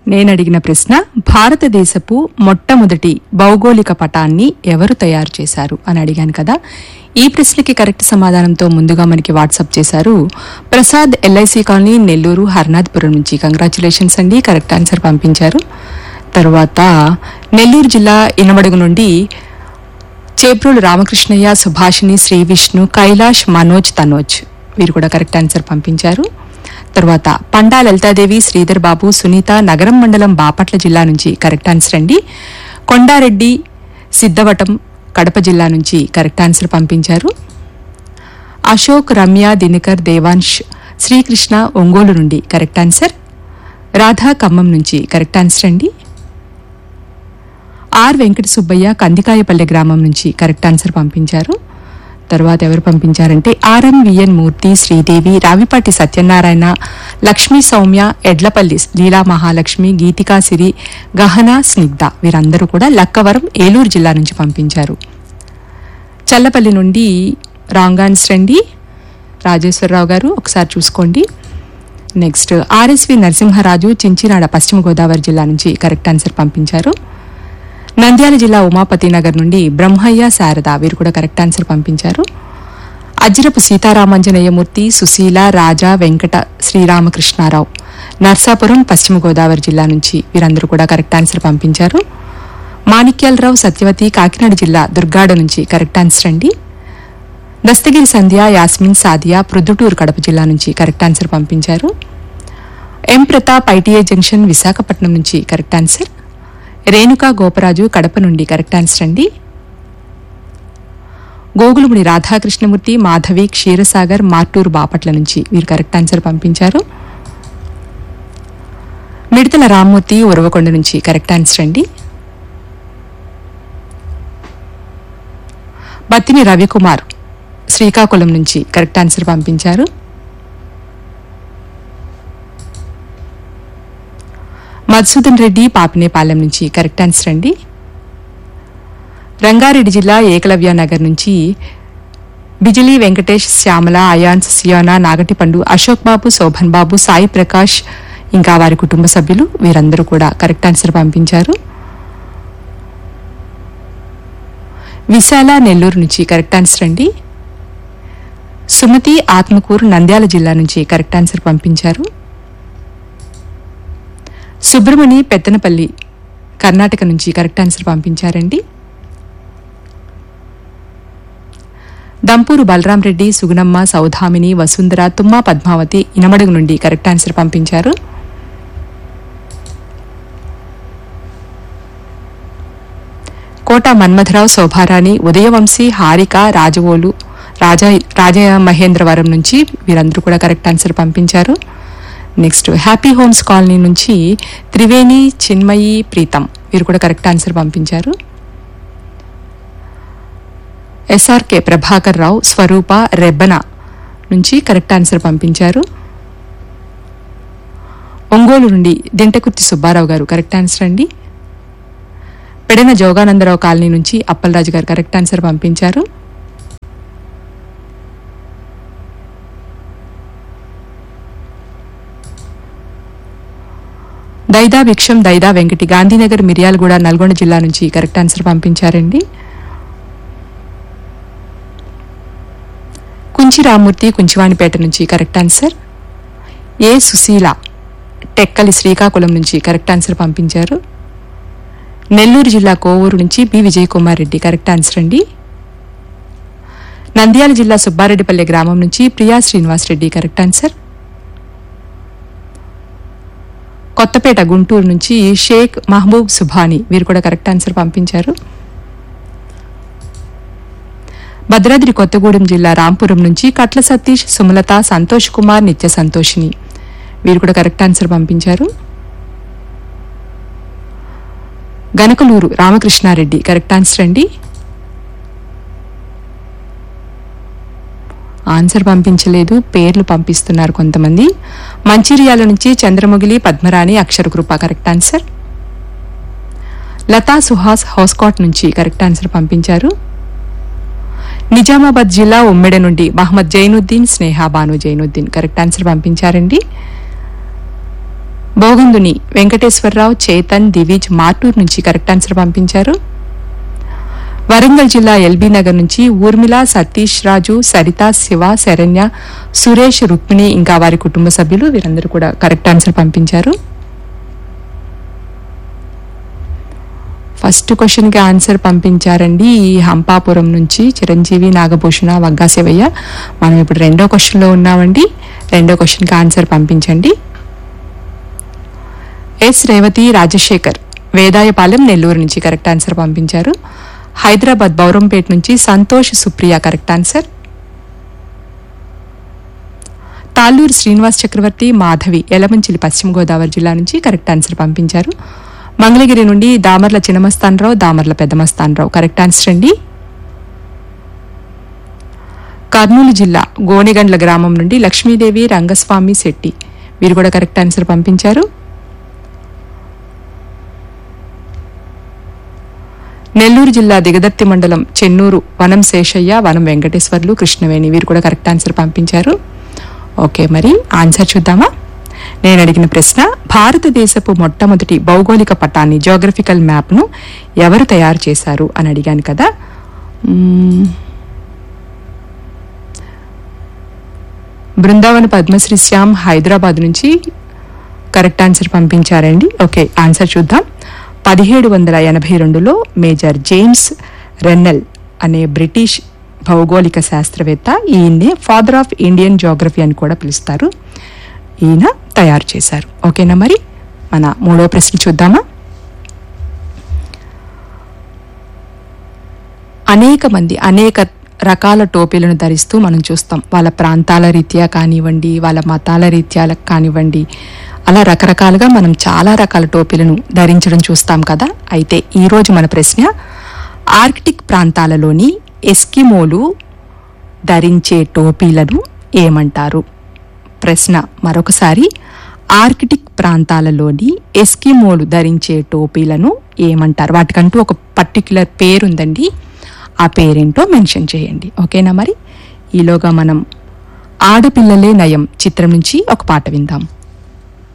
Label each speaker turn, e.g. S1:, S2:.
S1: నేను అడిగిన ప్రశ్న భారతదేశపు మొట్టమొదటి భౌగోళిక పటాన్ని ఎవరు తయారు చేశారు అని అడిగాను కదా ఈ ప్రశ్నకి కరెక్ట్ సమాధానంతో ముందుగా మనకి వాట్సాప్ చేశారు ప్రసాద్ ఎల్ఐసి కాలనీ నెల్లూరు హర్నాథ్పురం నుంచి కంగ్రాచులేషన్స్ అండి కరెక్ట్ ఆన్సర్ పంపించారు తర్వాత నెల్లూరు జిల్లా ఇనమడుగు నుండి చేబ్రోలు రామకృష్ణయ్య సుభాషిణి శ్రీ విష్ణు కైలాష్ మనోజ్ తనోజ్ వీరు కూడా కరెక్ట్ ఆన్సర్ పంపించారు తర్వాత పండా లలితాదేవి శ్రీధర్ బాబు సునీత నగరం మండలం బాపట్ల జిల్లా నుంచి కరెక్ట్ ఆన్సర్ అండి కొండారెడ్డి సిద్ధవటం కడప జిల్లా నుంచి కరెక్ట్ ఆన్సర్ పంపించారు అశోక్ రమ్య దినకర్ దేవాంశ్ శ్రీకృష్ణ ఒంగోలు నుండి కరెక్ట్ ఆన్సర్ రాధా ఖమ్మం నుంచి కరెక్ట్ ఆన్సర్ అండి ఆర్ వెంకట సుబ్బయ్య కందికాయపల్లె గ్రామం నుంచి కరెక్ట్ ఆన్సర్ పంపించారు తర్వాత ఎవరు పంపించారంటే ఆర్ఎం విఎన్ మూర్తి శ్రీదేవి రావిపాటి సత్యనారాయణ లక్ష్మీ సౌమ్య ఎడ్లపల్లి లీలా మహాలక్ష్మి గీతికా సిరి గహన స్నిగ్ధ వీరందరూ కూడా లక్కవరం ఏలూరు జిల్లా నుంచి పంపించారు చల్లపల్లి నుండి రాంగ్ ఆన్సర్ అండి రాజేశ్వరరావు గారు ఒకసారి చూసుకోండి నెక్స్ట్ ఆర్ఎస్వి నరసింహరాజు చించినాడ పశ్చిమ గోదావరి జిల్లా నుంచి కరెక్ట్ ఆన్సర్ పంపించారు నంద్యాల జిల్లా ఉమాపతి నగర్ నుండి బ్రహ్మయ్య శారద వీరు కూడా కరెక్ట్ ఆన్సర్ పంపించారు అజ్రపు సీతారామాంజనేయమూర్తి సుశీల రాజా వెంకట శ్రీరామకృష్ణారావు నర్సాపురం పశ్చిమ గోదావరి జిల్లా నుంచి వీరందరూ కూడా కరెక్ట్ ఆన్సర్ పంపించారు మాణిక్యాలరావు సత్యవతి కాకినాడ జిల్లా దుర్గాడ నుంచి కరెక్ట్ ఆన్సర్ అండి దస్తగిరి సంధ్య యాస్మిన్ సాదియా ప్రొద్దుటూరు కడప జిల్లా నుంచి కరెక్ట్ ఆన్సర్ పంపించారు M Pratap ITI junction Visakhapatnam నుంచి కరెక్ట్ ఆన్సర్ రేణుకా గోపరాజు కడప నుండి కరెక్ట్ ఆన్సర్ అండి గోగులముడి రాధాకృష్ణమూర్తి మాధవి క్షీరసాగర్ మార్టూరు బాపట్ల నుంచి వీరు కరెక్ట్ ఆన్సర్ పంపించారు మిడతల రామ్మూర్తి ఉరవకొండ నుంచి కరెక్ట్ ఆన్సర్ అండి బత్తిని రవికుమార్ శ్రీకాకుళం నుంచి కరెక్ట్ ఆన్సర్ పంపించారు మధుసూదన్ రెడ్డి పాపినేపాలెం నుంచి కరెక్ట్ ఆన్సర్ అండి రంగారెడ్డి జిల్లా ఏకలవ్య నగర్ నుంచి బిజిలీ వెంకటేష్ శ్యామల అయాన్స్ సియోనా నాగటిపండు అశోక్ బాబు శోభన్ బాబు సాయి ప్రకాష్ ఇంకా వారి కుటుంబ సభ్యులు వీరందరూ కూడా కరెక్ట్ ఆన్సర్ పంపించారు విశాల నెల్లూరు నుంచి కరెక్ట్ ఆన్సర్ అండి సుమతి ఆత్మకూరు నంద్యాల జిల్లా నుంచి కరెక్ట్ ఆన్సర్ పంపించారు సుబ్రమణి పెత్తనపల్లి కర్ణాటక నుంచి కరెక్ట్ ఆన్సర్ పంపించారండి దంపూరు బలరాం రెడ్డి సుగుణమ్మ సౌధామిని వసుంధర తుమ్మా పద్మావతి ఇనమడుగు నుండి కరెక్ట్ ఆన్సర్ పంపించారు కోట మన్మథరావు శోభారాణి ఉదయవంశీ హారిక రాజవోలు రాజా రాజ మహేంద్రవరం నుంచి వీరందరూ కూడా కరెక్ట్ ఆన్సర్ పంపించారు నెక్స్ట్ హ్యాపీ హోమ్స్ కాలనీ నుంచి త్రివేణి చిన్మయి ప్రీతం వీరు కూడా కరెక్ట్ ఆన్సర్ పంపించారు ఎస్ఆర్కే ప్రభాకర్ రావు స్వరూప రెబ్బన నుంచి కరెక్ట్ ఆన్సర్ పంపించారు ఒంగోలు నుండి దింటకుర్తి సుబ్బారావు గారు కరెక్ట్ ఆన్సర్ అండి పెడన జోగానందరావు కాలనీ నుంచి అప్పలరాజు గారు కరెక్ట్ ఆన్సర్ పంపించారు దైదా భిక్షం దైదా వెంకటి గాంధీనగర్ మిర్యాలగూడ నల్గొండ జిల్లా నుంచి కరెక్ట్ ఆన్సర్ పంపించారండి కుంచి రామూర్తి కుంచివాణిపేట నుంచి correct answer A Susheela Tekkali Srikakulam నుంచి కరెక్ట్ ఆన్సర్ పంపించారు నెల్లూరు జిల్లా కోవూరు నుంచి B Vijay Kumar Reddy correct answer అండి నంద్యాల జిల్లా సుబ్బారెడ్డిపల్లె గ్రామం నుంచి ప్రియా శ్రీనివాస్ రెడ్డి కరెక్ట్ ఆన్సర్ కొత్తపేట గుంటూరు నుంచి షేక్ మహబూబ్ సుభాని వీరు కూడా కరెక్ట్ ఆన్సర్ పంపించారు భద్రాద్రి కొత్తగూడెం జిల్లా రాంపురం నుంచి కట్ల సతీష్ సుమలత సంతోష్ కుమార్ నిత్య సంతోషిని వీరు కూడా కరెక్ట్ ఆన్సర్ పంపించారు గనకలూరు రామకృష్ణారెడ్డి కరెక్ట్ ఆన్సర్ అండి ఆన్సర్ పంపించలేదు పేర్లు పంపిస్తున్నారు కొంతమంది మంచిర్యాల నుంచి చంద్రముగిలి పద్మరాణి అక్షరకృప కరెక్ట్ ఆన్సర్ లతా సుహాస్ హౌస్కాట్ నుంచి కరెక్ట్ ఆన్సర్ పంపించారు నిజామాబాద్ జిల్లా ఉమ్మెడ నుండి మహమ్మద్ జైనుద్దీన్ స్నేహ బాను జైనుద్దీన్ కరెక్ట్ ఆన్సర్ పంపించారండి బోగందుని వెంకటేశ్వరరావు చేతన్ దివిజ్ మార్టూర్ నుంచి కరెక్ట్ ఆన్సర్ పంపించారు వరంగల్ జిల్లా ఎల్బీ నగర్ నుంచి ఊర్మిళ సతీష్ రాజు సరిత శివ శరణ్య సురేష్ రుక్మిణి ఇంకా వారి కుటుంబ సభ్యులు వీరందరూ కూడా కరెక్ట్ ఆన్సర్ పంపించారు ఫస్ట్ క్వశ్చన్ కి ఆన్సర్ పంపించారండి ఈ హంపాపురం నుంచి చిరంజీవి నాగభూషణ వగ్గా శివయ్య మనం ఇప్పుడు రెండో క్వశ్చన్ లో ఉన్నామండి రెండో క్వశ్చన్ కి ఆన్సర్ పంపించండి ఎస్ రేవతి రాజశేఖర్ వేదాయపాలెం నెల్లూరు నుంచి కరెక్ట్ ఆన్సర్ పంపించారు హైదరాబాద్ బౌరంపేట నుంచి సంతోష్ సుప్రియ కరెక్ట్ ఆన్సర్ తాళ్ళూరు శ్రీనివాస్ చక్రవర్తి మాధవి ఎలమంచిలి పశ్చిమ గోదావరి జిల్లా నుంచి కరెక్ట్ ఆన్సర్ పంపించారు మంగళగిరి నుండి దామర్ల చిన్నమస్తానరావు దామర్ల పెద్దమస్తానరావు కరెక్ట్ ఆన్సర్ అండి కర్నూలు జిల్లా గోనెగండ్ల గ్రామం నుండి లక్ష్మీదేవి రంగస్వామి శెట్టి వీరు కూడా కరెక్ట్ ఆన్సర్ పంపించారు నెల్లూరు జిల్లా దిగదత్తి మండలం చెన్నూరు వనం శేషయ్య వనం వెంకటేశ్వర్లు కృష్ణవేణి వీరు కూడా కరెక్ట్ ఆన్సర్ పంపించారు ఓకే మరి ఆన్సర్ చూద్దామా నేను అడిగిన ప్రశ్న భారతదేశపు మొట్టమొదటి భౌగోళిక పటాన్ని జోగ్రఫికల్ మ్యాప్ను ఎవరు తయారు చేశారు అని అడిగాను కదా మ్మ్. బృందావన పద్మశ్రీ శ్యామ్ హైదరాబాద్ నుంచి కరెక్ట్ ఆన్సర్ పంపించారండి ఓకే ఆన్సర్ చూద్దాం పదిహేడు వందల ఎనభై రెండులో మేజర్ జేమ్స్ రెన్నెల్ అనే బ్రిటిష్ భౌగోళిక శాస్త్రవేత్త ఈయన్నే ఫాదర్ ఆఫ్ ఇండియన్ జోగ్రఫీ అని కూడా పిలుస్తారు ఈయన తయారు చేశారు ఓకేనా మరి మన మూడో ప్రశ్న చూద్దామా అనేక మంది అనేక రకాల టోపీలను ధరిస్తూ మనం చూస్తాం వాళ్ళ ప్రాంతాల రీత్యా కానివ్వండి వాళ్ళ మతాల రీత్యా కానివ్వండి అలా రకరకాలుగా మనం చాలా రకాల టోపీలను ధరించడం చూస్తాం కదా అయితే ఈ రోజు మన ప్రశ్న ఆర్కిటిక్ ప్రాంతాలలోని ఎస్కిమోలు ధరించే టోపీలను ఏమంటారు ప్రశ్న మరొకసారి ఆర్కిటిక్ ప్రాంతాలలోని ఎస్కిమోలు ధరించే టోపీలను ఏమంటారు వాటికంటూ ఒక పర్టిక్యులర్ పేరు ఉందండి ఆ పేరేంటో మెన్షన్ చేయండి ఓకేనా మరి ఈలోగా మనం ఆడపిల్లలే నయం చిత్రం నుంచి ఒక పాట విందాం